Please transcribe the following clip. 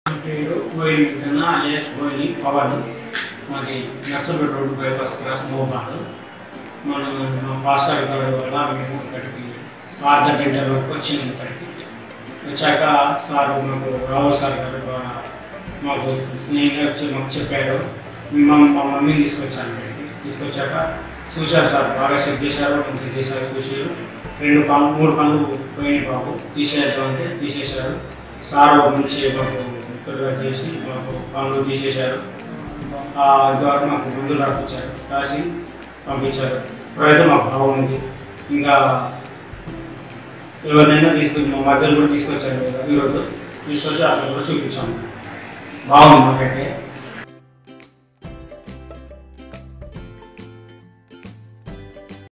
పేరు కోయిల్ కన్నా alias కోయిల్ పవన్ మాది నర్సంపేట రోడ్డు బైపాస్ క్రాస్ మోబాద్ మనం మా పాస్టర్ గారి వల్ల మేము ఇక్కడికి అర్ధ గంట వరకు వచ్చినాం ఇక్కడికి వచ్చాక సార్ మాకు రావు సార్ గారు ద్వారా మాకు స్నేహితులు వచ్చి మాకు చెప్పారు మా మా మమ్మీని తీసుకొచ్చాను ఇక్కడికి తీసుకొచ్చాక చూశారు సార్ బాగా చెక్ చేశారు మంచిగా చేశారు చూసారు రెండు పనులు మూడు పనులు పోయినాయి బాబు తీసేద్దాం అంటే తీసేశారు సార్ ఒక మంచి మాకు ముక్కలుగా చేసి మాకు పనులు తీసేశారు ఆ ద్వారా మాకు మందులు రాపించారు రాసి పంపించారు ఇప్పుడైతే మాకు బాగుంది ఇంకా ఎవరినైనా తీసుకొచ్చి మా మధ్యలో కూడా తీసుకొచ్చారు ఈరోజు తీసుకొచ్చి అక్కడ కూడా చూపించాము బాగుంది మాకైతే